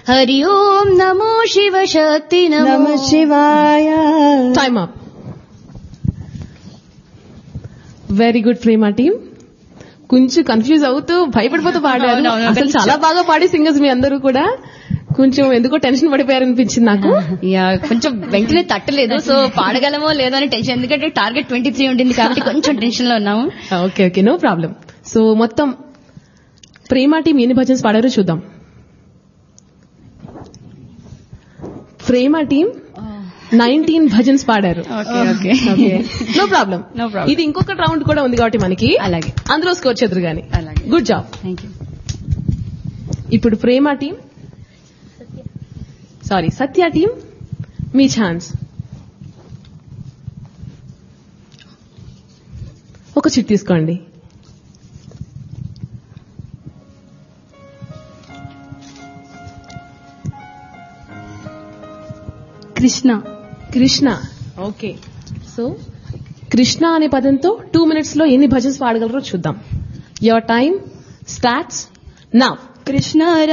హరి ఓం నమో శివ శక్తి నమ నమో శివాయ time up very good Prema team కొంచెం కన్ఫ్యూజ్ అవుతూ భయపడిపోతూ పాడారు అవునవును, అసలు కొంచెం. చాలా బాగా పాడే సింగర్స్ మీ అందరూ కూడా కొంచెం ఎందుకో టెన్షన్ పడిపోయారు అనిపించింది నాకు యా కొంచెం వెంటనే తట్టలేదు సో పాడగలమో లేదో అని టెన్షన్ ఎందుకంటే టార్గెట్ ట్వంటీ త్రీ ఉంటుంది కాబట్టి కొంచెం టెన్షన్ లో ఉన్నాము okay okay no problem so మొత్తం ప్రేమ టీం ఎన్ని భజన్స్ పాడారో చూద్దాం ప్రేమ టీం నైన్టీన్ భజన్స్ పాడారు okay okay okay no problem No problem. ఇది ఇంకొక రౌండ్ కూడా ఉంది కాబట్టి మనకి అలాగే అందులో స్కోర్ చేద్దరు గాని అలాగే. గుడ్ జాబ్ థ్యాంక్ యూ ఇప్పుడు Prema team sorry Satya team మీ ఛాన్స్ ఒక చిట్ తీసుకోండి కృష్ణ కృష్ణ ఓకే సో కృష్ణ అనే పదంతో టూ మినిట్స్ లో ఎన్ని భజన్స్ పాడగలరో చూద్దాం యువర్ టైం స్టార్ట్స్ నా కృష్ణ